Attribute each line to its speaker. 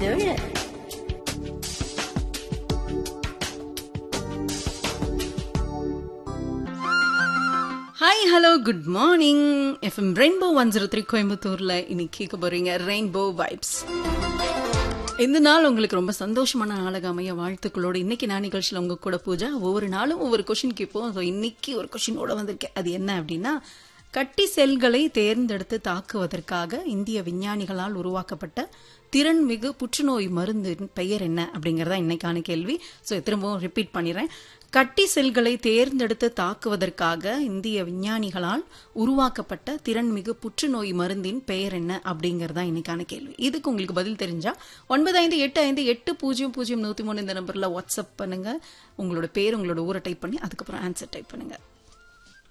Speaker 1: ஏழு
Speaker 2: hi hello good morning FM rainbow one zero three கோயம்புத்தூர்ல இன்னைக்கு கேட்க போறீங்க ரெயின்போ வைப்ஸ் இந்த நாள் உங்களுக்கு ரொம்ப சந்தோஷமான நாளாக அமைய வாழ்த்துக்களோடு இன்னைக்கு நான் நிகழ்ச்சியில் உங்க கூட பூஜா ஒவ்வொரு நாளும் ஒவ்வொரு கொஷின் கேட்போம் ஸோ இன்னைக்கு ஒரு கொஷினோட வந்திருக்கேன் அது என்ன அப்படின்னா கட்டி செல்களை தேர்ந்தெடுத்து தாக்குவதற்காக இந்திய விஞ்ஞானிகளால் உருவாக்கப்பட்ட திறன்மிகு புற்றுநோய் மருந்தின் பெயர் என்ன அப்படிங்கறதா இன்னைக்கான கேள்வி ஸோ திரும்பவும் ரிப்பீட் பண்ணிடுறேன் கட்டி செல்களை தேர்ந்தெடுத்து தாக்குவதற்காக இந்திய விஞ்ஞானிகளால் உருவாக்கப்பட்ட திறன்மிகு புற்றுநோய் மருந்தின் பெயர் என்ன அப்படிங்கறதா இன்னைக்கான கேள்வி இதுக்கு உங்களுக்கு பதில் தெரிஞ்சா ஒன்பது ஐந்து எட்டு ஐந்து எட்டு பூஜ்ஜியம் பூஜ்ஜியம் நூத்தி மூணு இந்த நம்பர்ல வாட்ஸ்அப் பண்ணுங்க உங்களோட பேர் உங்களோட ஊரை டைப் பண்ணி அதுக்கப்புறம் ஆன்சர் டைப் பண்ணுங்க